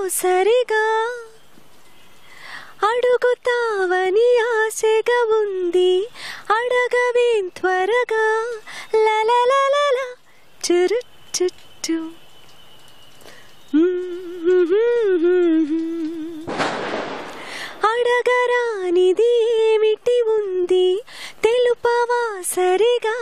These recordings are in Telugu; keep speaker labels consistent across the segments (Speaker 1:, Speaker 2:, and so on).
Speaker 1: సరిగా అడుగుతావని ఆశగా ఉంది అడగవేం త్వరగా లలలలల చురు చుట్టూ అడగరానిది ఏమిటి ఉంది తెలుపవా సరిగా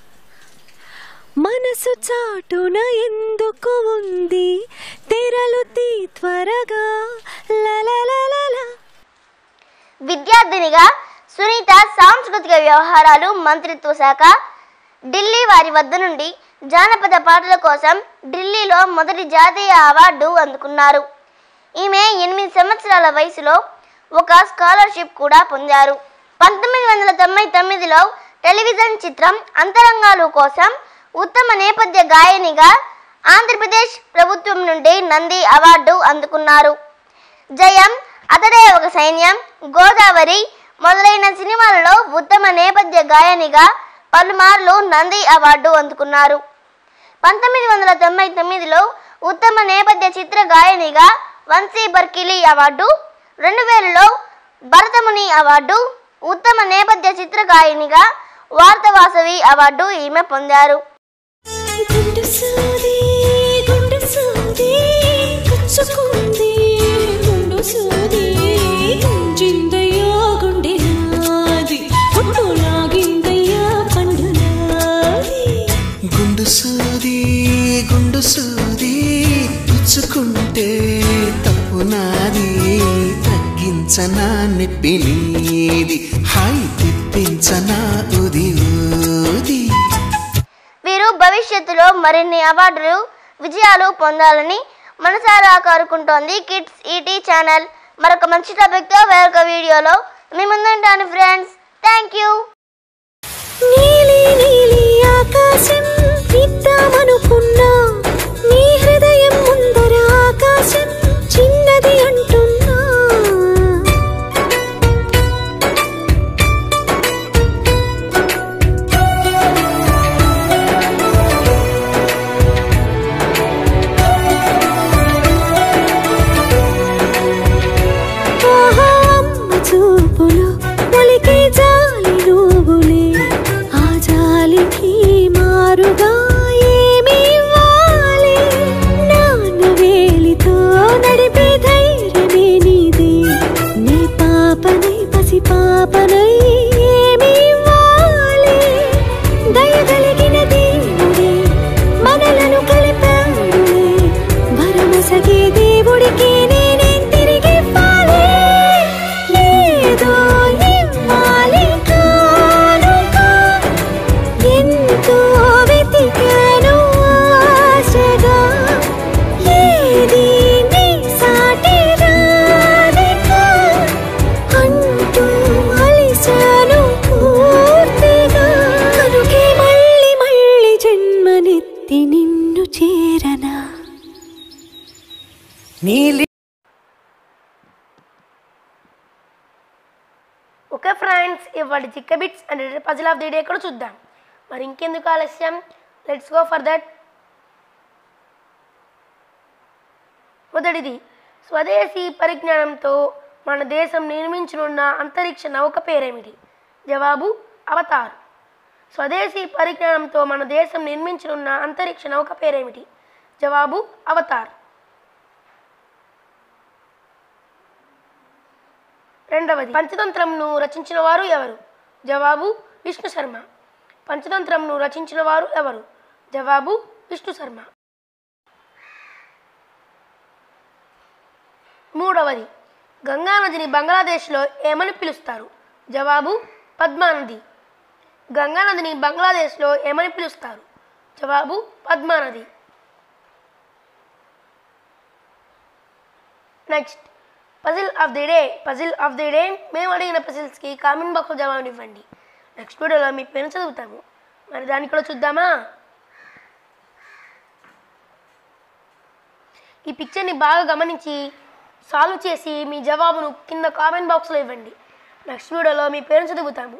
Speaker 1: మనసు చాటున ఎందుకు ఉంది తెరలు తీ త్వరగా లలలలల
Speaker 2: విద్యార్థినిగా సునీత సాంస్కృతిక వ్యవహారాలు మంత్రిత్వ శాఖ ఢిల్లీ వారి వద్ద నుండి జానపద పాటల కోసం ఢిల్లీలో మొదటి జాతీయ అవార్డు అందుకున్నారు ఈమె ఎనిమిది సంవత్సరాల వయసులో ఒక స్కాలర్షిప్ కూడా పొందారు పంతొమ్మిది వందల తొంభై తొమ్మిదిలో టెలివిజన్ చిత్రం అంతరంగాలు కోసం ఉత్తమ నేపథ్య గాయనిగా ఆంధ్రప్రదేశ్ ప్రభుత్వం నుండి నంది అవార్డు అందుకున్నారు జయం అతడే ఒక సైన్యం గోదావరి మొదలైన సినిమాలలో ఉత్తమ నేపథ్య గాయనిగా పలుమార్లు నంది అవార్డు అందుకున్నారు పంతొమ్మిది వందల తొంభై తొమ్మిదిలో ఉత్తమ నేపథ్య చిత్ర గాయనిగా వంశీ బర్కిలీ అవార్డు రెండు వేలలో భరతముని అవార్డు ఉత్తమ నేపథ్య చిత్ర గాయనిగా వార్తవాసవి అవార్డు ఈమె పొందారు
Speaker 3: గుండె సూది గుండె సూది గుచ్చుకుంది గుండు సూది జిందయ్యా గుండె నాది గుండు లాగిందయ్యా పండు నాది
Speaker 4: గుండు సూది గుండు సూది పుచ్చుకుంటే తప్పు నాది తగ్గించనా నొప్పి నీది హాయి తెప్పించనా ఉది ఊది
Speaker 2: వీరు భవిష్యత్తులో మరిన్ని అవార్డులు విజయాలు పొందాలని మనసారా కోరుకుంటోంది కిడ్స్ ఈటీ ఛానల్ మరొక మంచి టాపిక్తో వేరొక వీడియోలో మీ ముందుంటాను ఫ్రెండ్స్ థ్యాంక్ యూ
Speaker 3: నీలి నీలి ఆకాశం ఇద్దామనుకున్నా నీ హృదయం ముందర ఆకాశం చిన్నది అంటున్నా ఆహా అమ్మ చూపులు ఒలికి జాలి నువ్వులే ఆ జాలికి మారుగా ఏమి ఇవ్వాలి నాన్న వేలితో నడిపే ధైర్యమే నీదే నీ పాపనై పసి పాపనై ఏమి ఇవ్వాలి దయగలిగిన దేవుడే మనలను కలిపాడులే వరమసగే దేవుడికి నేనేం తిరిగి ఇవ్వాలి ఏదో ఇవ్వాలి కానుక ఎంతో వెతికాను ఆశగా ఏది నీ సాటి రాధిక అంటూ అలిశాను పూర్తిగా కనుకే మళ్ళీ మళ్ళీ జన్మనెత్తి నిన్ను చేరనా
Speaker 4: నీలి
Speaker 5: ఓకే ఫ్రెండ్స్ ఇవాటి జిక్క bits and puzzle of the day కూడా చూద్దాం మరి ఇంకెందుకు ఆలస్యం లెట్స్ గో ఫర్ దట్ మొదటిది స్వదేశీ పరిజ్ఞానంతో మన దేశం నిర్మించనున్న అంతరిక్ష నౌక పేరేమిటి జవాబు అవతార్ స్వదేశీ పరిజ్ఞానంతో మన దేశం నిర్మించనున్న అంతరిక్ష నౌక పేరేమిటి జవాబు అవతార్ రెండవది పంచతంత్రంను రచించిన వారు ఎవరు జవాబు విష్ణు శర్మ పంచతంత్రంను రచించిన వారు ఎవరు జవాబు విష్ణు శర్మ మూడవది గంగా నదిని బంగ్లాదేశ్లో ఏమని పిలుస్తారు జవాబు పద్మానది గంగా నదిని బంగ్లాదేశ్లో ఏమని పిలుస్తారు జవాబు పద్మానది next puzzle of the day puzzle of the day మేము అడిగిన పజిల్స్కి కామెంట్ బాక్స్లో జవాబు ఇవ్వండి నెక్స్ట్ వీడియోలో మీ పేరు చదువుతాము మరి దాన్ని కూడా చూద్దామా ఈ పిక్చర్ని బాగా గమనించి సాల్వ్ చేసి మీ జవాబును కింద కామెంట్ బాక్స్లో ఇవ్వండి నెక్స్ట్ వీడియోలో మీ పేరు చదువుతాము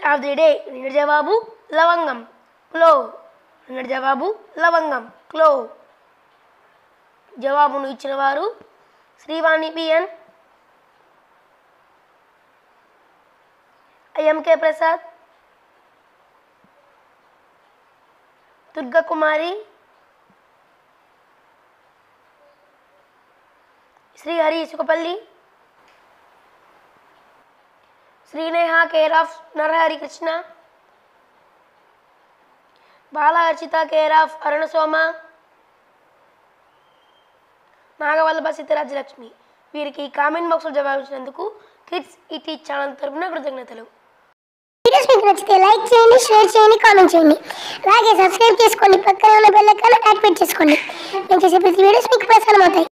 Speaker 5: ఆఫ్ ది డే నిన్నటి జవాబు లవంగం క్లోవ్ నిన్నటి జవాబు లవంగం క్లోవ్ జవాబును ఇచ్చిన వారు Srivani BN MK Prasad Durgakumari Srihari Sukhapalli Sriniha care of Narahari Krishna Bala Architha care of Arunasoma Nagavallabha Sitarajyalakshmi వీరికి కామెంట్ బాక్స్లో జవాబించినందుకు కిడ్స్ ఇటీ ఛానల్ తరపున కృతజ్ఞతలు
Speaker 6: వీడియోస్ మీకు నచ్చితే లైక్ చేయండి షేర్ చేయండి కామెంట్ చేయండి అలాగే సబ్స్క్రైబ్ చేసుకోండి పక్కనే ఉన్న బెల్ ఐకాన్ యాక్టివేట్ చేసుకోండి నేను చేసే ప్రతి వీడియోస్ మీకు ప్రసారం అవుతాయి